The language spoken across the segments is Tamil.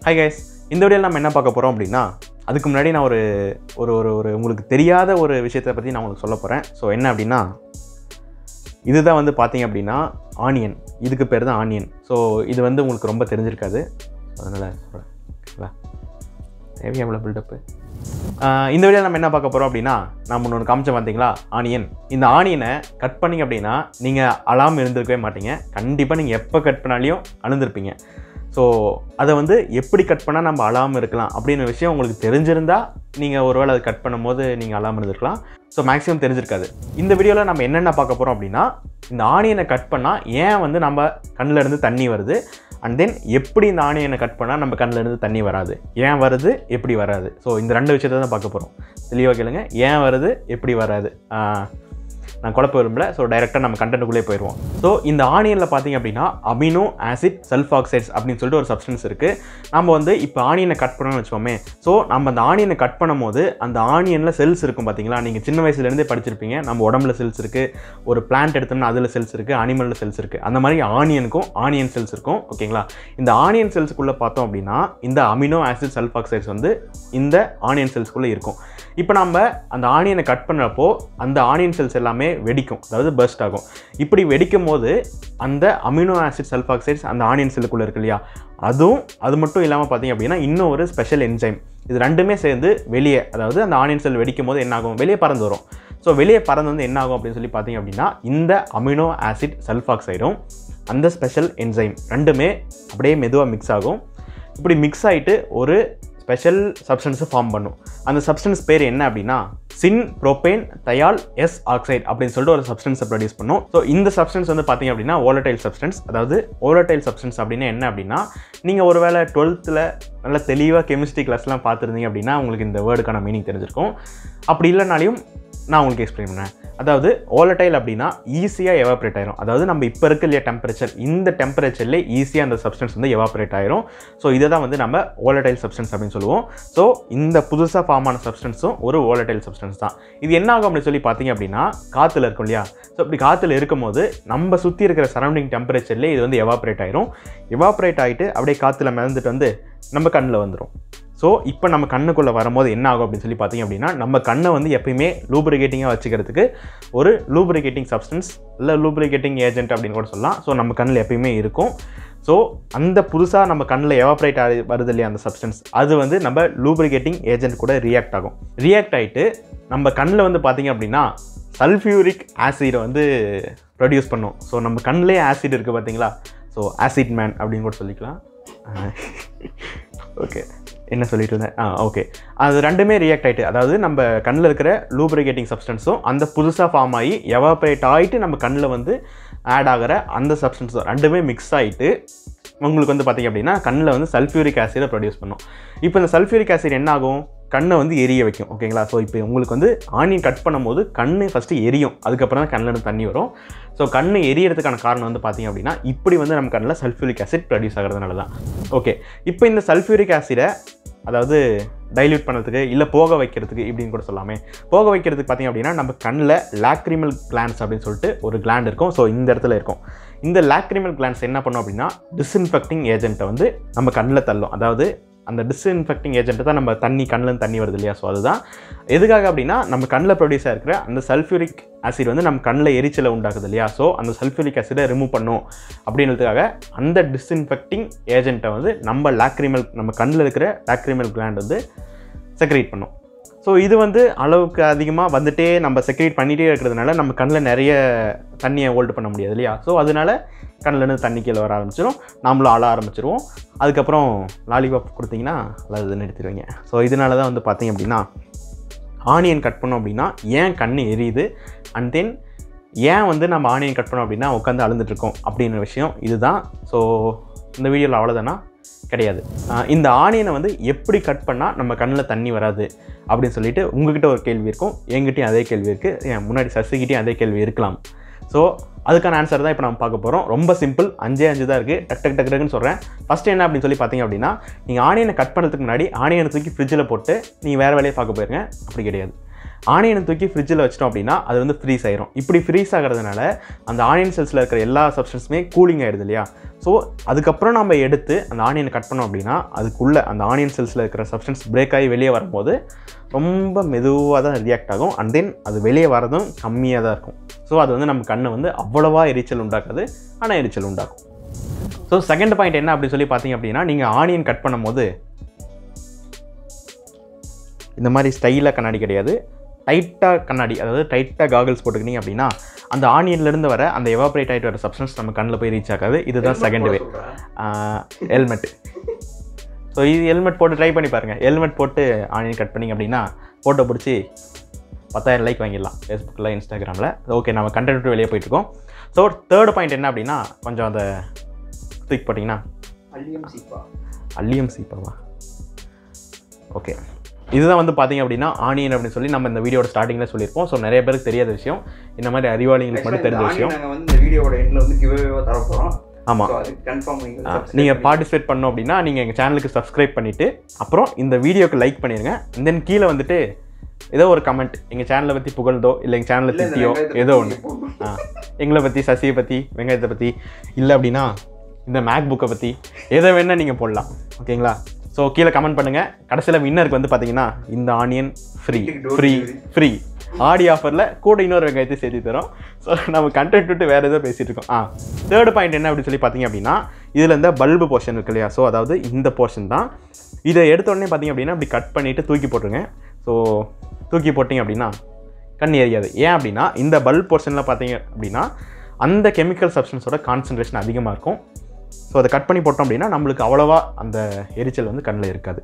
ஹாய் கைஸ் இந்த வீடியோவில் நம்ம என்ன பார்க்க போகிறோம் அப்படின்னா அதுக்கு முன்னாடி நான் ஒரு ஒரு ஒரு ஒரு உங்களுக்கு தெரியாத ஒரு விஷயத்தை பற்றி நான் உங்களுக்கு சொல்ல போகிறேன் ஸோ என்ன அப்படின்னா இதுதான் வந்து பார்த்தீங்க அப்படின்னா ஆனியன் இதுக்கு பேர் தான் ஆனியன் ஸோ இது வந்து உங்களுக்கு ரொம்ப தெரிஞ்சிருக்காது அதனால் சொல்கிறேன் ஓகேங்களா தேவையா எவ்வளோ பில்டப்பு இந்த வீடியோவில் நம்ம என்ன பார்க்க போகிறோம் அப்படின்னா நான் முன்னொன்று காமிச்சேன் பார்த்தீங்களா ஆனியன் இந்த ஆனியனை கட் பண்ணிங்க அப்படின்னா நீங்கள் அழாமல் இருந்திருக்கவே மாட்டீங்க கண்டிப்பாக நீங்கள் எப்போ கட் பண்ணாலையும் அழுந்திருப்பீங்க ஸோ அதை வந்து எப்படி கட் பண்ணால் நம்ம அழாமல் இருக்கலாம் அப்படின்னு விஷயம் உங்களுக்கு தெரிஞ்சிருந்தா நீங்கள் ஒருவேளை அதை கட் பண்ணும்போது நீங்கள் அழாமல் இருந்திருக்கலாம் ஸோ மேக்ஸிமம் தெரிஞ்சிருக்காது இந்த வீடியோவில் நம்ம என்னென்ன பார்க்க போகிறோம் அப்படின்னா இந்த ஆனியனை கட் பண்ணால் ஏன் வந்து நம்ம கண்ணில் இருந்து தண்ணி வருது அண்ட் தென் எப்படி இந்த ஆனியனை கட் பண்ணால் நம்ம கண்ணில் இருந்து தண்ணி வராது ஏன் வருது எப்படி வராது ஸோ இந்த ரெண்டு விஷயத்தை தான் பார்க்க போகிறோம் தெளிவாக கேளுங்க ஏன் வருது எப்படி வராது ஆஹ், நான் குழப்ப விரும்பல ஸோ டைரெக்டாக நம்ம கண்டென்ட்டுக்குள்ளே போயிடுவோம் ஸோ இந்த ஆனியனில் பார்த்தீங்க அப்படின்னா அமினோ ஆசிட் சல்ஃபாக்சைட்ஸ் அப்படின்னு சொல்லிட்டு ஒரு சப்ஸ்டன்ஸ் இருக்குது நம்ம வந்து இப்போ ஆனியனை கட் பண்ணணும்னு வச்சுக்கோமே ஸோ நம்ம அந்த ஆனியனை கட் பண்ணும்போது அந்த ஆனியனில் செல்ஸ் இருக்கும் பார்த்தீங்களா நீங்கள் சின்ன வயசுலேருந்தே படிச்சிருப்பீங்க நம்ம உடம்புல செல்ஸ் இருக்குது ஒரு பிளான்ட் எடுத்தோம்னா அதில் செல்ஸ் இருக்குது அனிமலில் செல்ஸ் இருக்குது அந்த மாதிரி ஆனியனுக்கும் ஆனியன் செல்ஸ் இருக்கும் ஓகேங்களா இந்த ஆனியன் செல்ஸுக்குள்ளே பார்த்தோம் அப்படின்னா இந்த அமினோ ஆசிட் சல்ஃபாக்சைட்ஸ் வந்து இந்த ஆனியன் செல்ஸ்குள்ளே இருக்கும் இப்போ நம்ம அந்த ஆனியனை கட் பண்ணுறப்போ அந்த ஆனியன் செல்ஸ் எல்லாமே வெடிக்கும் அதாவது பர்ஸ்ட் ஆகும் இப்படி வெடிக்கும் போது அந்த அமினோ ஆசிட் சல்ஃபாக்சைட்ஸ் அந்த ஆனியன் செல்லுக்குள்ளே இருக்கு இல்லையா அதுவும் அது மட்டும் இல்லாமல் பார்த்தீங்க அப்படின்னா இன்னும் ஒரு ஸ்பெஷல் என்ஜைம் இது ரெண்டுமே சேர்ந்து வெளியே அதாவது அந்த ஆனியன் செல் வெடிக்கும் போது என்ன ஆகும் வெளியே பறந்து வரும் ஸோ வெளியே பறந்து வந்து என்ன ஆகும் அப்படின்னு சொல்லி பார்த்தீங்க அப்படின்னா இந்த அமினோ ஆசிட் சல்ஃபாக்சைடும் அந்த ஸ்பெஷல் என்ஜைம் ரெண்டுமே அப்படியே மெதுவாக மிக்ஸ் ஆகும் இப்படி மிக்ஸ் ஆகிட்டு ஒரு ஸ்பெஷல் சப்ஸ்டன்ஸை ஃபார்ம் பண்ணும் அந்த சப்ஸ்டன்ஸ் பேர் என்ன அப்படின்னா syn propanethial S oxide அப்படின்னு சொல்லிட்டு ஒரு சப்ஸ்டன்ஸை ப்ரொடியூஸ் பண்ணும் ஸோ இந்த சப்ஸ்டன்ஸ் வந்து பார்த்தீங்க அப்படின்னா ஓலடைல் சப்ஸ்டன்ஸ் அதாவது ஓலடைல் சப்ஸ்டன்ஸ் அப்படின்னா என்ன அப்படின்னா நீங்கள் ஒருவேளை டுவெல்த்தில் நல்ல தெளிவாக கெமிஸ்ட்ரி கிளாஸ்லாம் பார்த்துருந்தீங்க அப்படின்னா உங்களுக்கு இந்த வேர்டுக்கான மீனிங் தெரிஞ்சிருக்கும் அப்படி இல்லைனாலையும் நான் உங்களுக்கு எக்ஸ்பிளைன் பண்ணேன் அதாவது ஓலடைல் அப்படின்னா ஈஸியாக எவாப்ரேட் ஆயிரும் அதாவது நம்ம இப்போ இருக்க இல்லையா டெம்பரேச்சர் இந்த டெம்பரேச்சர்லேயே ஈஸியாக அந்த சப்ஸ்டன்ஸ் வந்து எவாப்ரேட் ஆயிரும் ஸோ இதை தான் வந்து நம்ம ஓலடைல் சப்ஸ்டன்ஸ் அப்படின்னு சொல்லுவோம் ஸோ இந்த புதுசாக ஃபார்ம் ஆன சப்ஸ்டன்ஸும் ஒரு ஓலடைல் சப்ஸ்டன்ஸ் தான் இது என்ன ஆகும் அப்படின்னு சொல்லி பார்த்தீங்க அப்படின்னா காற்றுல இருக்கும் இல்லையா ஸோ இப்படி காற்றுல இருக்கும்போது நம்ம சுற்றி இருக்கிற சரௌண்டிங் டெம்பரேச்சர்லேயே இது வந்து எவாப்ரேட் ஆயிரும் எவாப்ரேட் ஆகிட்டு அப்படியே காற்றுல மிதந்துட்டு வந்து நம்ம கண்ணில் வந்துடும் ஸோ இப்போ நம்ம கண்ணுக்குள்ளே வரும்போது என்ன ஆகும் அப்படின்னு சொல்லி பார்த்தீங்க அப்படின்னா நம்ம கண்ணை வந்து எப்பயுமே லூப்ரிகேட்டிங்காக வச்சுக்கிறதுக்கு ஒரு லூப்ரிகேட்டிங் சப்ஸ்டன்ஸ் இல்லை லூப்ரிகேட்டிங் ஏஜென்ட் அப்படின்னு கூட சொல்லலாம் ஸோ நம்ம கண்ணில் எப்பயுமே இருக்கும் ஸோ அந்த புதுசாக நம்ம கண்ணில் எவாப்ரேட் ஆகி வருது இல்லையா அந்த சப்ஸ்டன்ஸ் அது வந்து நம்ம லூப்ரிகேட்டிங் ஏஜென்ட் கூட ரியாக்ட் ஆகும் ரியாக்ட் ஆகிட்டு நம்ம கண்ணில் வந்து பார்த்தீங்க அப்படின்னா சல்ஃபியூரிக் ஆசிடை வந்து ப்ரொடியூஸ் பண்ணும் ஸோ நம்ம கண்ணிலே ஆசிட் இருக்குது பார்த்தீங்களா ஸோ ஆசிட் மேன் அப்படின்னு கூட சொல்லிக்கலாம் ஓகே என்ன சொல்லிட்டு இருந்தேன் ஆ ஓகே அது ரெண்டுமே ரியாக்ட் ஆகிட்டு அதாவது நம்ம கண்ணில் இருக்கிற லூப்ரிகேட்டிங் சப்ஸ்டன்ஸும் அந்த புதுசாக ஃபார்ம் ஆகி எவாப்ரேட் ஆகிட்டு நம்ம கண்ணில் வந்து ஆட் ஆகிற அந்த சப்ஸ்டன்ஸும் ரெண்டுமே மிக்ஸ் ஆகிட்டு உங்களுக்கு வந்து பார்த்திங்க அப்படின்னா கண்ணில் வந்து சல்ஃபியூரிக் ஆசிடை ப்ரொடியூஸ் பண்ணும் இப்போ இந்த சல்ஃபியூரிக் ஆசிட் என்ன ஆகும் கண்ணை வந்து எரிய வைக்கும் ஓகேங்களா ஸோ இப்போ உங்களுக்கு வந்து ஆனியன் கட் பண்ணும்போது கண் ஃபஸ்ட்டு எரியும் அதுக்கப்புறம் தான் கண்ணில் இருந்து தண்ணி வரும் ஸோ கண் எரியறதுக்கான காரணம் வந்து பார்த்திங்க அப்படின்னா இப்படி வந்து நம்ம கண்ணில் சல்ஃபியூரிக் ஆசிட் ப்ரொடியூஸ் ஆகிறதுனால தான் ஓகே இப்போ இந்த சல்ஃபியூரிக் ஆசிடை அதாவது டைல்யூட் பண்ணுறதுக்கு இல்லை போக வைக்கிறதுக்கு இப்படின்னு கூட சொல்லாமே போக வைக்கிறதுக்கு பார்த்திங்க அப்படின்னா நம்ம கண்ணில் லாக்ரிமல் கிளான்ஸ் அப்படின்னு சொல்லிட்டு ஒரு கிளாண்ட் இருக்கும் ஸோ இந்த இடத்துல இருக்கும் இந்த லாக்ரிமல் கிளான்ஸ் என்ன பண்ணும் அப்படின்னா டிஸ்இன்ஃபெக்டிங் ஏஜென்ட்டை வந்து நம்ம கண்ணில் தள்ளும் அதாவது அந்த டிஸ்இன்ஃபெக்டிங் ஏஜென்ட்டு தான் நம்ம தண்ணி கண்ணில் தண்ணி வருது இல்லையா ஸோ அதுதான் எதுக்காக அப்படின்னா நம்ம கண்ணில் ப்ரொடியூஸ் ஆகிருக்கிற அந்த சல்ஃபியூரிக் ஆசிட் வந்து நம்ம கண்ணில் எரிச்சலை உண்டாக்குது இல்லையா ஸோ அந்த சல்ஃபியூரிக் ஆசிடை ரிமூவ் பண்ணும் அப்படின்றதுக்காக அந்த டிஸ்இன்ஃபெக்டிங் ஏஜென்ட்டை வந்து நம்ம லாக்ரிமல் நம்ம கண்ணில் இருக்கிற லாக்ரிமல் கிளாண்ட் வந்து செக்ரேட் பண்ணும் ஸோ இது வந்து அளவுக்கு அதிகமாக வந்துட்டே நம்ம செக்ரேட் பண்ணிகிட்டே இருக்கிறதுனால நம்ம கண்ணில் நிறைய தண்ணியை ஹோல்டு பண்ண முடியாது இல்லையா ஸோ அதனால கண்ணிலேருந்து தண்ணி கீழே வர ஆரம்பிச்சிடும் நாமளும் அழ ஆரம்பிச்சிருவோம் அதுக்கப்புறம் லாலிபாப் கொடுத்தீங்கன்னா அது நிறுத்திடுவீங்க ஸோ இதனால தான் வந்து பார்த்தீங்க அப்படின்னா ஆனியன் கட் பண்ணோம் அப்படின்னா ஏன் கண் எரியுது அண்ட் தென் ஏன் வந்து நம்ம ஆனியன் கட் பண்ணோம் அப்படின்னா உட்காந்து அழுந்துட்டுருக்கோம் அப்படின்ற விஷயம் இதுதான் ஸோ இந்த வீடியோவில் அவ்வளோதானா கிடையாது ஆஹ் இந்த ஆனியனை வந்து எப்படி கட் பண்ணால் நம்ம கண்ணில் தண்ணி வராது அப்படின்னு சொல்லிட்டு உங்ககிட்ட ஒரு கேள்வி இருக்கும் என்கிட்டயும் அதே கேள்வி இருக்குது என் முன்னாடி சசிக்கிட்டேயும் அதே கேள்வி இருக்கலாம் ஸோ அதுக்கான ஆன்சர் தான் இப்போ நம்ம பார்க்க போகிறோம் ரொம்ப சிம்பிள் அஞ்சே அஞ்சு தான் இருக்குது டக் டக் டக் டக்குன்னு சொல்கிறேன் ஃபஸ்ட்டு என்ன அப்படின்னு சொல்லி பார்த்தீங்க அப்படின்னா நீங்கள் ஆனியனை கட் பண்ணுறதுக்கு முன்னாடி ஆனியனை தூக்கி ஃப்ரிட்ஜில் போட்டு நீங்கள் வேறு வேலையை பார்க்க போயிருங்க அப்படி கிடையாது ஆனியனை தூக்கி ஃப்ரிட்ஜில் வச்சிட்டோம் அப்படின்னா அது வந்து ஃப்ரீஸ் ஆயிரும் இப்படி ஃப்ரீஸ் ஆகிறதுனால அந்த ஆனியன் செல்ஸில் இருக்கிற எல்லா சப்ஸ்டன்ஸுமே கூலிங் ஆயிடுது இல்லையா ஸோ அதுக்கப்புறம் நம்ம எடுத்து அந்த ஆனியனை கட் பண்ணோம் அப்படின்னா அதுக்குள்ளே அந்த ஆனியன் செல்ஸில் இருக்கிற சப்ஸ்டன்ஸ் பிரேக் ஆகி வெளியே வரும்போது ரொம்ப மெதுவாக தான் ரியாக்ட் ஆகும் அண்ட் தென் அது வெளியே வரதும் கம்மியாக தான் இருக்கும் ஸோ அது வந்து நம்ம கண்ணை வந்து அவ்வளவா எரிச்சல் உண்டாக்காது ஆனால் எரிச்சல் உண்டாக்கும் ஸோ செகண்ட் பாயிண்ட் என்ன அப்படின்னு சொல்லி பார்த்தீங்க அப்படின்னா நீங்கள் ஆனியன் கட் பண்ணும்போது இந்த மாதிரி ஸ்டைலாக கண்ணாடி கிடையாது டைட்டாக கண்ணாடி அதாவது டைட்டாக காகல்ஸ் போட்டுக்கிட்டீங்க அப்படின்னா அந்த ஆனியன்லேருந்து வர அந்த எவாப்ரேட் ஆகிட்டு வர சப்ஸ்டன்ஸ் நம்ம கண்ணில் போய் ரீச் ஆகாது இதுதான் செகண்ட் வே ஹெல்மெட் ஸோ இது ஹெல்மெட் போட்டு ட்ரை பண்ணி பாருங்கள் ஹெல்மெட் போட்டு ஆனியன் கட் பண்ணிங்க அப்படின்னா ஃபோட்டோ பிடிச்சி பத்தாயிரம் லைக் வாங்கிடலாம் ஃபேஸ்புக்கில் இன்ஸ்டாகிராமில் ஓகே நம்ம கண்டென்ட் விட்டு வெளியே போயிட்டுருக்கோம் ஸோ தேர்ட் பாயிண்ட் என்ன அப்படின்னா கொஞ்சம் அதை தூக்கி போட்டிங்கன்னா அல்லியம் சீப்பா அல்லியம் சீப்பாவா ஓகே இதுதான் வந்து பார்த்தீங்க அப்படின்னா ஆனியன் அப்படின்னு சொல்லி நம்ம இந்த வீடியோட ஸ்டார்டிங்கில் சொல்லியிருப்போம் ஸோ நிறைய பேருக்கு தெரியாத விஷயம் இந்த மாதிரி அறிவாளிகளுக்கு மட்டும் தெரிஞ்ச விஷயம் நாங்கள் வந்து இந்த வீடியோவோட எண்ட்ல வந்து கிவ்அவேவா தர போறோம் ஆமாம் ஸோ அது கன்ஃபார்ம் நீங்க நீங்கள் பார்ட்டிசிபேட் பண்ணோம் அப்படின்னா நீங்கள் எங்கள் சேனலுக்கு சப்ஸ்கிரைப் பண்ணிவிட்டு அப்புறம் இந்த வீடியோக்கு லைக் பண்ணிடுங்க தென் கீழே வந்துட்டு ஏதோ ஒரு கமெண்ட் எங்கள் சேனலை பற்றி புகழ்ந்தோ இல்லை எங்கள் சேனலை திட்டியோ ஏதோ ஒன்று ஆ எங்களை பற்றி சசியை பற்றி வெங்காயத்தை பற்றி இல்லை அப்படின்னா இந்த மேக் புக்கை பற்றி எதை வேணால் நீங்கள் போடலாம் ஓகேங்களா ஸோ கீழே கமெண்ட் பண்ணுங்கள் கடைசியில் வின்னருக்கு வந்து பார்த்தீங்கன்னா இந்த ஆனியன் ஃப்ரீ வீட்டுக்கு door free delivery. Free Aadi ஆஃபரில் கூட இன்னொரு வெங்காயத்தை சேர்த்து தரோம் ஸோ நம்ம கண்டென்ட் விட்டு வேறு ஏதோ பேசிகிட்டு இருக்கோம் ஆ தேர்ட் பாயிண்ட் என்ன அப்படின்னு சொல்லி பார்த்தீங்க அப்படின்னா இதில் இந்த பல்பு போர்ஷன் இருக்கு இல்லையா ஸோ அதாவது இந்த போர்ஷன் தான் இதை எடுத்த உடனே பார்த்தீங்க அப்படின்னா இப்படி கட் பண்ணிவிட்டு தூக்கி போட்டுருங்க ஸோ தூக்கி போட்டிங்க அப்படின்னா கண் எரியாது ஏன் அப்படின்னா இந்த பல்ப் போர்ஷனில் பார்த்தீங்க அப்படின்னா அந்த கெமிக்கல் சப்ஸ்டன்ஸோட கான்சன்ட்ரேஷன் அதிகமாக இருக்கும் ஸோ அதை கட் பண்ணி போட்டோம் அப்படின்னா நம்மளுக்கு அவ்வளோவா அந்த எரிச்சல் வந்து கண்ணில் இருக்காது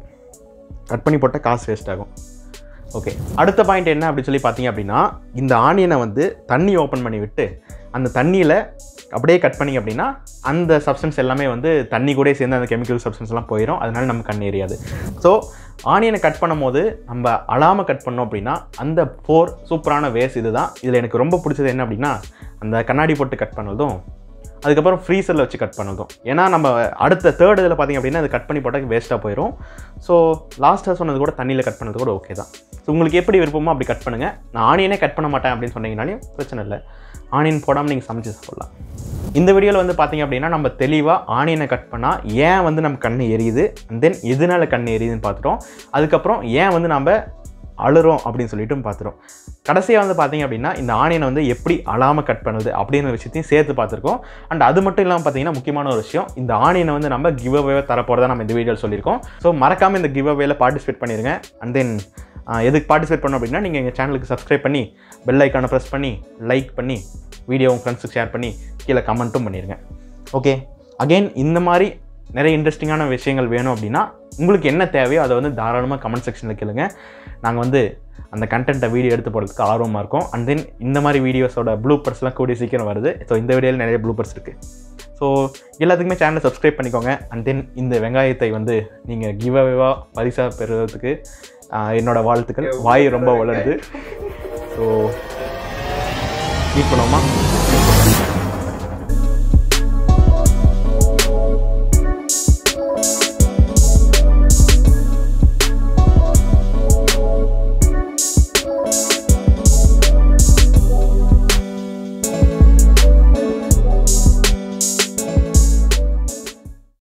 கட் பண்ணி போட்டால் காசு வேஸ்ட் ஆகும் ஓகே அடுத்த பாயிண்ட் என்ன அப்படி சொல்லி பார்த்தீங்க அப்படின்னா இந்த ஆனியனை வந்து தண்ணி ஓப்பன் பண்ணி விட்டு அந்த தண்ணியில் அப்படியே கட் பண்ணிங்க அப்படின்னா அந்த சப்ஸ்டன்ஸ் எல்லாமே வந்து தண்ணி கூட சேர்ந்து அந்த கெமிக்கல் சப்ஸ்டன்ஸ் எல்லாம் போயிடும் அதனால நம்ம கண் எரியாது ஸோ ஆனியனை கட் பண்ணும்போது நம்ம அழாமல் கட் பண்ணோம் அப்படின்னா அந்த ஃபோர் சூப்பரான வேஸ் இதுதான் இதில் எனக்கு ரொம்ப பிடிச்சது என்ன அப்படின்னா அந்த கண்ணாடி போட்டு கட் பண்ணதும் அதுக்கப்புறம் ஃப்ரீசரில் வச்சு கட் பண்ணதும் ஏன்னா நம்ம அடுத்த தேர்ட் இதில் பார்த்திங்க அப்படின்னா அது கட் பண்ணி போட்டால் வேஸ்ட்டாக போயிடும் ஸோ லாஸ்ட்டாக சொன்னது கூட தண்ணியில் கட் பண்ணது கூட ஓகே தான் ஸோ உங்களுக்கு எப்படி விருப்பமோ அப்படி கட் பண்ணுங்கள் நான் ஆனியனே கட் பண்ண மாட்டேன் அப்படின்னு சொன்னீங்கனாலையும் பிரச்சனை இல்லை ஆனியன் போடாமல் நீங்கள் சமைச்சு சாப்பிடலாம் இந்த வீடியோவில் வந்து பார்த்தீங்க அப்படின்னா நம்ம தெளிவாக ஆனியனை கட் பண்ணால் ஏன் வந்து நம்ம கண் எரியுது அண்ட் தென் எதனால கண் எரியுதுன்னு பார்த்துட்டோம் அதுக்கப்புறம் ஏன் வந்து நம்ம அழுறோம் அப்படின்னு சொல்லிட்டு பார்த்துட்டோம் கடைசியாக வந்து பார்த்தீங்க அப்படின்னா இந்த ஆனியனை வந்து எப்படி அழாமல் கட் பண்ணுது அப்படிங்கிற விஷயத்தையும் சேர்த்து பார்த்துருக்கோம் அண்ட் அது மட்டும் இல்லாமல் பார்த்தீங்கன்னா முக்கியமான ஒரு விஷயம் இந்த ஆனியனை வந்து நம்ம கிவ் அவே தரப்போகிறதா நம்ம இந்த வீடியோவில் சொல்லியிருக்கோம் ஸோ மறக்காமல் இந்த கிவ் அவேல பார்ட்டிசிபேட் பண்ணிடுங்க அண்ட் தென் எதுக்கு பார்ட்டிசிபேட் பண்ணோம் அப்படின்னா நீங்கள் எங்கள் சேனலுக்கு சப்ஸ்கிரைப் பண்ணி பெல் ஐக்கானை ப்ரெஸ் பண்ணி லைக் பண்ணி வீடியோ உங்கள் ஃப்ரெண்ட்ஸுக்கு ஷேர் பண்ணி கீழே கமெண்ட்டும் பண்ணிடுங்க ஓகே அகெயின் இந்த மாதிரி நிறைய இன்ட்ரெஸ்டிங்கான விஷயங்கள் வேணும் அப்படின்னா உங்களுக்கு என்ன தேவையோ அதை வந்து தாராளமாக கமெண்ட் செக்ஷனில் கேளுங்க நாங்கள் வந்து அந்த கண்டென்ட்டை வீடியோ எடுத்து போடுறதுக்கு ஆர்வமாக இருக்கும் அண்ட் தென் இந்த மாதிரி வீடியோஸோட ப்ளூ பர்ஸ்லாம் கூடிய சீக்கிரம் வருது ஸோ இந்த வீடியோவில் நிறைய ப்ளூ பர்ஸ் இருக்குது ஸோ எல்லாத்துக்குமே சேனலை சப்ஸ்கிரைப் பண்ணிக்கோங்க அண்ட் தென் இந்த வெங்காயத்தை வந்து நீங்கள் கிவ் அவேவாக பரிசாக பெறுவதற்கு ஆஹ், என்னோட வாழ்த்துக்கள் வாய் ரொம்ப வளருது ஸோ மீட் பண்ணுவோமா